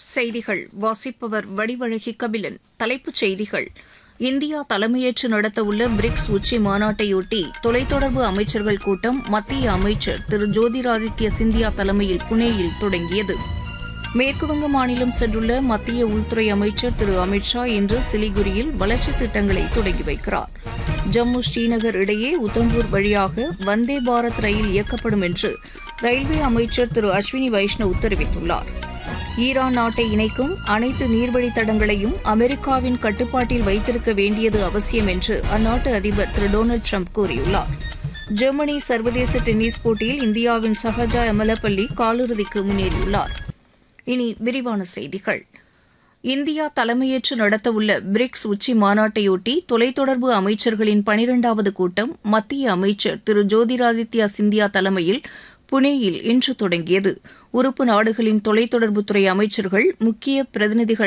செய்திகள் வாசிப்பவர் வடிவழகி கபிலன் தலைப்புச் செய்திகள் இந்தியா தலைமையேற்று நடத்தவுள்ள பிரிக்ஸ் உச்சி மாநாட்டையொட்டி தொலைத்தொடர்பு அமைச்சர்கள் கூட்டம் மத்திய அமைச்சர் திரு ஜோதிராதித்ய சிந்தியா தலைமையில் புனேயில் தொடங்கியது மேற்குவங்க மாநிலம் சென்றுள்ள மத்திய உள்துறை அமைச்சர் திரு அமித் ஷா இன்று சிலிகுரியில் வளர்ச்சித் திட்டங்களை தொடங்கி வைக்கிறார் ஜம்மு ஸ்ரீநகர் இடையே உத்தம்பூர் வழியாக வந்தே பாரத் ரயில் இயக்கப்படும் என்று ரயில்வே அமைச்சர் திரு அஸ்வினி வைஷ்ணவ் தெரிவித்துள்ளார் ஈரான் நாட்டை இணைக்கும் அனைத்து நீர்வழித் தடங்களையும் அமெரிக்காவின் கட்டுப்பாட்டில் வைத்திருக்க வேண்டியது அவசியம் என்று அந்நாட்டு அதிபர் திரு டொனால்டு ட்ரம்ப் கூறியுள்ளார் ஜெர்மனி சர்வதேச டென்னிஸ் போட்டியில் இந்தியாவின் சஹஜா எமலப்பள்ளி காலிறுதிக்கு முன்னேறியுள்ளார் இனி விரிவான செய்திகள் இந்தியா தலைமையேற்று நடத்தவுள்ள பிரிக்ஸ் உச்சி மாநாட்டையொட்டி தொலைத்தொடர்பு அமைச்சர்களின் பனிரெண்டாவது கூட்டம் மத்திய அமைச்சர் திரு ஜோதிராதித்யா சிந்தியா தலைமையில் புனேயில் இன்று தொடங்கியது உறுப்பு நாடுகளின் தொலைத்தொடர்புத்துறை அமைச்சர்கள் முக்கிய பிரதிநிதிகள்